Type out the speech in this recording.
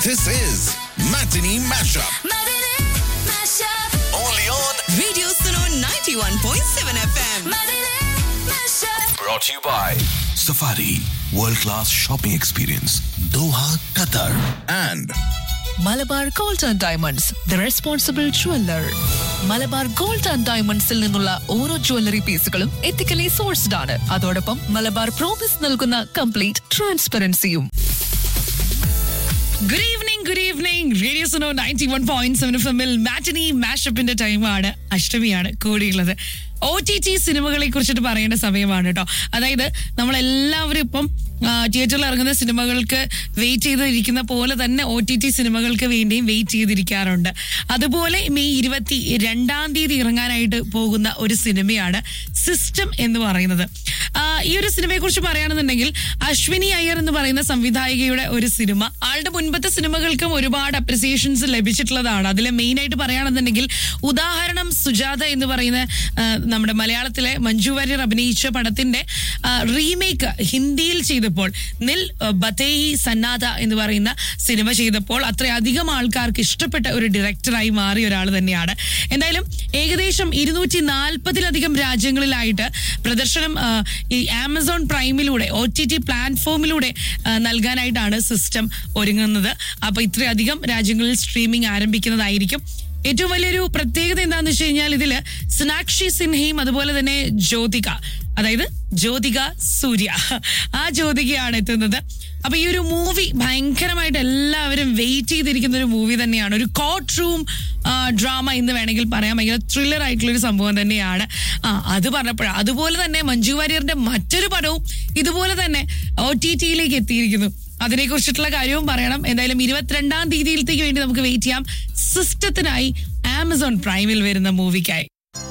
This is Matinee Mashup. Matinee Mashup. Only on. Radio Suno 91.7 FM. Matinee Mashup. Brought to you by Safari World Class Shopping Experience, Doha, Qatar. And Malabar gold and diamonds the responsible jeweller Malabar gold and ഡയമണ്ട്സിൽ നിന്നുള്ള ഓരോ jewellery പീസുകളും ethically sourced ആണ് അതോടൊപ്പം Malabar promise നൽകുന്ന complete ട്രാൻസ്പെറൻസിയും good evening good evening radio Suno ninety one point seven F എമ്മിൽ matinee മാഷപ്പിന്റെ ടൈമാണ് അഷ്ടമിയാണ് കൂടിയുള്ളത് ഒ ടി ടി സിനിമകളെ കുറിച്ചിട്ട് പറയേണ്ട സമയമാണ് കേട്ടോ അതായത് നമ്മളെല്ലാവരും ഇപ്പം തിയേറ്ററിൽ ഇറങ്ങുന്ന സിനിമകൾക്ക് വെയിറ്റ് ചെയ്തിരിക്കുന്ന പോലെ തന്നെ ഒ ടി ടി സിനിമകൾക്ക് വേണ്ടിയും വെയിറ്റ് ചെയ്തിരിക്കാറുണ്ട് അതുപോലെ മെയ് ഇരുപത്തി രണ്ടാം തീയതി ഇറങ്ങാനായിട്ട് പോകുന്ന ഒരു സിനിമയാണ് സിസ്റ്റം എന്ന് പറയുന്നത് ആ, ഈ ഒരു സിനിമയെ കുറിച്ച് പറയുകയാണെന്നുണ്ടെങ്കിൽ അശ്വിനി അയ്യർ എന്ന് പറയുന്ന സംവിധായികയുടെ ഒരു സിനിമ ആളുടെ മുൻപത്തെ സിനിമകൾക്കും ഒരുപാട് അപ്രിസിയേഷൻസ് ലഭിച്ചിട്ടുള്ളതാണ് അതിൽ മെയിൻ ആയിട്ട് പറയുകയാണെന്നുണ്ടെങ്കിൽ ഉദാഹരണം സുജാത എന്ന് പറയുന്ന ആ, നമ്മുടെ മലയാളത്തിലെ മഞ്ജു വാര്യർ അഭിനയിച്ച പടത്തിന്റെ റീമേക്ക് ഹിന്ദിയിൽ ചെയ്തപ്പോൾ നിൽ ആ, ബതേഹി സന്നാഥ എന്ന് പറയുന്ന സിനിമ ചെയ്തപ്പോൾ അത്രയധികം ആൾക്കാർക്ക് ഇഷ്ടപ്പെട്ട ഒരു ഡയറക്ടറായി മാറിയ ഒരാൾ തന്നെയാണ് എന്തായാലും ഏകദേശം ഇരുന്നൂറ്റി നാൽപ്പതിലധികം രാജ്യങ്ങളിലായിട്ട് പ്രദർശനം ആ, ഈ ആമസോൺ പ്രൈമിലൂടെ ഒ ടി ടി പ്ലാറ്റ്ഫോമിലൂടെ ആ, നൽകാനായിട്ടാണ് സിസ്റ്റം ഒരുങ്ങുന്നത് അപ്പൊ ഇത്രയധികം രാജ്യങ്ങളിൽ സ്ട്രീമിംഗ് ആരംഭിക്കുന്നതായിരിക്കും ഏറ്റവും വലിയൊരു പ്രത്യേകത എന്താണെന്ന് വെച്ച് കഴിഞ്ഞാൽ ഇതില് സനാക്ഷി സിൻഹയും അതുപോലെ തന്നെ ജ്യോതിക അതായത് ജ്യോതിക സൂര്യ ആ ജ്യോതികയാണ് എത്തുന്നത് അപ്പൊ ഈ ഒരു മൂവി ഭയങ്കരമായിട്ട് എല്ലാവരും വെയിറ്റ് ചെയ്തിരിക്കുന്ന ഒരു മൂവി തന്നെയാണ് ഒരു കോർട്ട് റൂം ഡ്രാമ എന്ന് വേണമെങ്കിൽ പറയാം ഭയങ്കര ത്രില്ലർ ആയിട്ടുള്ള ഒരു സംഭവം തന്നെയാണ് ആ അത് പറഞ്ഞപ്പോഴാണ് അതുപോലെ തന്നെ മഞ്ജു വാര്യറിന്റെ മറ്റൊരു പടവും ഇതുപോലെ തന്നെ ഒ ടി ടിയിലേക്ക് എത്തിയിരിക്കുന്നു അതിനെ കുറിച്ചിട്ടുള്ള കാര്യവും പറയണം എന്തായാലും ഇരുപത്തിരണ്ടാം തീയതിയിലത്തേക്ക് വേണ്ടി നമുക്ക് വെയിറ്റ് ചെയ്യാം സിസ്റ്റത്തിനായി ആമസോൺ പ്രൈമിൽ വരുന്ന മൂവിക്കായി